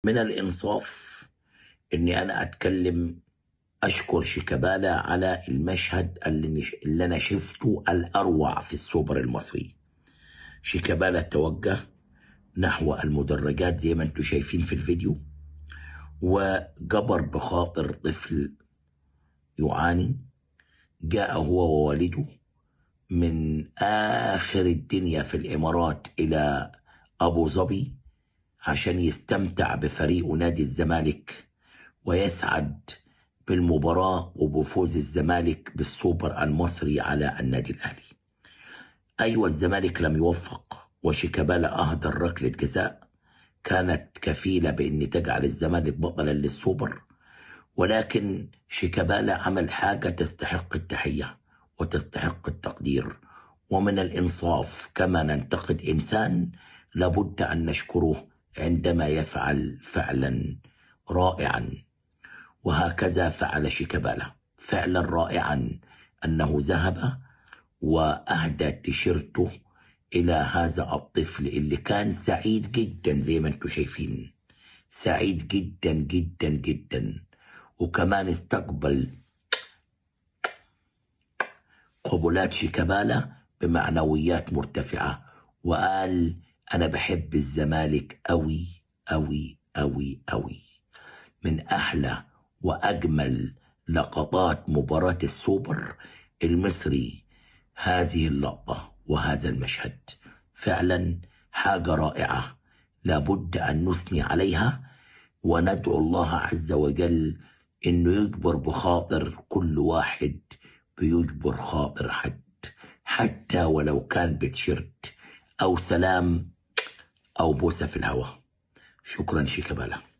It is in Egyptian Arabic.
من الإنصاف إني أنا أتكلم أشكر شيكابالا على المشهد اللي, نش... اللي أنا شفته الأروع في السوبر المصري شيكابالا توجه نحو المدرجات زي ما انتم شايفين في الفيديو وجبر بخاطر طفل يعاني جاء هو ووالده من آخر الدنيا في الإمارات إلى أبو ظبي عشان يستمتع بفريق نادي الزمالك ويسعد بالمباراة وبفوز الزمالك بالسوبر المصري على النادي الأهلي أيوة الزمالك لم يوفق وشيكابالا أهدر ركلة جزاء كانت كفيلة بأن تجعل الزمالك بطلا للسوبر ولكن شيكابالا عمل حاجة تستحق التحية وتستحق التقدير ومن الإنصاف كما ننتقد إنسان لابد أن نشكره عندما يفعل فعلا رائعا وهكذا فعل شيكابالا فعلا رائعا أنه ذهب وأهدى تيشيرته إلى هذا الطفل اللي كان سعيد جدا زي ما انتم شايفين سعيد جدا جدا جدا وكمان استقبل قبلات شيكابالا بمعنويات مرتفعة وقال أنا بحب الزمالك أوي أوي أوي أوي من أحلى وأجمل لقطات مباراة السوبر المصري هذه اللقطة وهذا المشهد فعلا حاجة رائعة لابد أن نثني عليها وندعو الله عز وجل إنه يجبر بخاطر كل واحد بيجبر خاطر حد حتى ولو كان بتشيرت أو سلام أو بوسة في الهواء شكرا شيكابالا